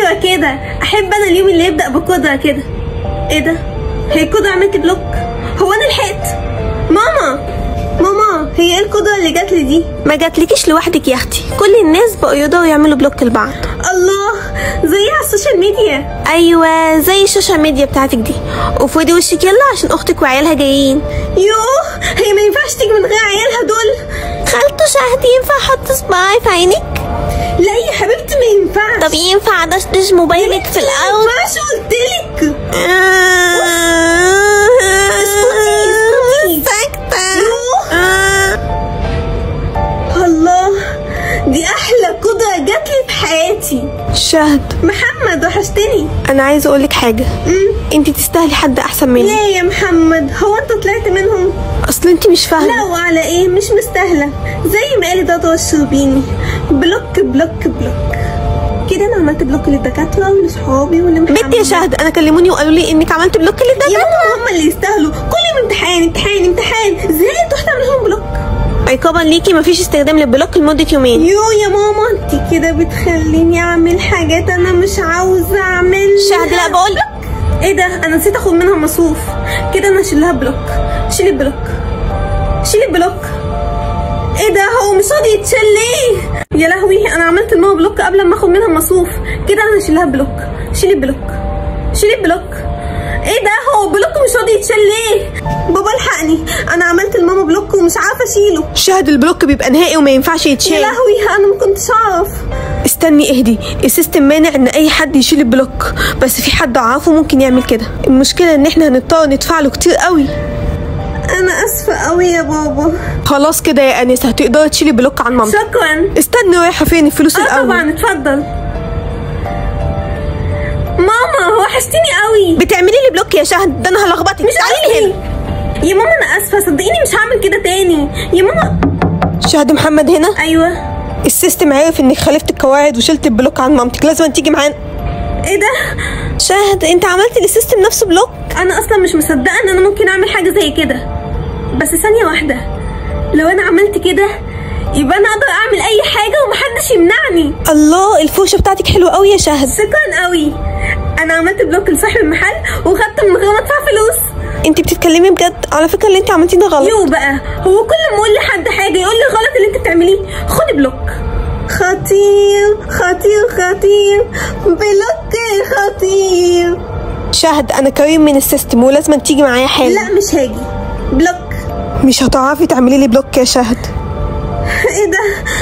ايوه كده احب انا اليوم اللي يبدا بقدره كده ايه ده هي القدره عملت بلوك هو انا لحقت ماما ماما هي ايه القدره اللي جات لي دي ما جاتلكيش لوحدك يا اختي كل الناس بقوا يقدروا يعملوا بلوك لبعض الله زي على السوشيال ميديا ايوه زي الشاشه ميديا بتاعتك دي وفودي وشك يلا عشان اختك وعيالها جايين يوه هي ما ينفعش تيجي من غير عيالها دول خالته شهد ينفع احط صباعي في عينك لا يا حبيبتي ما ينفعش طب ينفع ادشدش موبايلك في ما الاول ينفعش قلتلك ساكتة الله دي احلى قدره جات لي في حياتي شهد محمد وحشتني انا عايزه اقولك حاجه مم. انت تستاهلي حد احسن مني ليه يا محمد هو انت طلعت منهم اصل انت مش لا فاهمه وعلى ايه مش مستاهله زي ما قال دادا الشربيني بلوك بلوك بلوك كده انا عملت بلوك للدكاتره ولصحابي ولمحمد بنتي يا شهد انا كلموني وقالوا لي انك عملت بلوك يا للدكاتره ماما هم اللي يستاهلوا كل يوم امتحان امتحان امتحان ازاي تروح تعمل لهم بلوك عقابا ليكي مفيش استخدام للبلوك لمده يومين يو يا ماما انت كده بتخليني اعمل حاجات انا مش عاوزه اعملها شهد لا بقول ايه ده انا نسيت اخد منها مصروف كده انا اشيلها بلوك شيل البلوك شيل البلوك ايه ده هو مش راضي يتشال ليه يا لهوي انا عملت الماما بلوك قبل ما اخد منها مصروف كده انا هشيلها بلوك شيل البلوك شيل البلوك ايه ده هو بلوك مش راضي يتشال ليه بابا الحقني انا عملت الماما بلوك ومش عارفه اشيله شهد البلوك بيبقى نهائي وما ينفعش يا يتشال لهوي انا ما كنتش اعرف استني اهدي السيستم مانع ان اي حد يشيل البلوك بس في حد عارفه ممكن يعمل كده المشكله ان احنا هنضطر ندفع له كتير قوي انا اسفه قوي يا بابا خلاص كده يا انسه هتقدري تشيلي بلوك عن مامتك شكرا استني رايحه فين الفلوس اه الاول طبعا اتفضل ماما وحشتيني قوي بتعملي لي بلوك يا شهد ده انا هلخبطك مش تعالي لي هنا قصدي يا ماما انا اسفه صدقيني مش هعمل كده تاني يا ماما شهد محمد هنا ايوه السيستم عرف انك خالفت القواعد وشلت البلوك عن مامتك لازم تيجي معانا ايه ده شهد انت عملت للسيستم نفسه بلوك انا اصلا مش مصدقه ان انا ممكن اعمل حاجه زي كده بس ثانيه واحده لو انا عملت كده يبقى انا اقدر اعمل اي حاجه ومحدش يمنعني الله الفوشه بتاعتك حلوه قوي يا شهد شكرا قوي انا عملت بلوك لصاحب المحل وخدت من غير ما ادفع فلوس انت بتتكلمي بجد على فكره اللي انت عملتيه ده غلط يو بقى هو كل ما اقول لحد حاجه يقول لي غلط اللي انت بتعمليه خدي بلوك خطير خطير خطير بلوك خطير شهد انا كريم من السيستم ولازم تيجي معايا حالا لا مش هاجي بلوك مش هتعرفي تعملي لي بلوك يا شهد ايه ده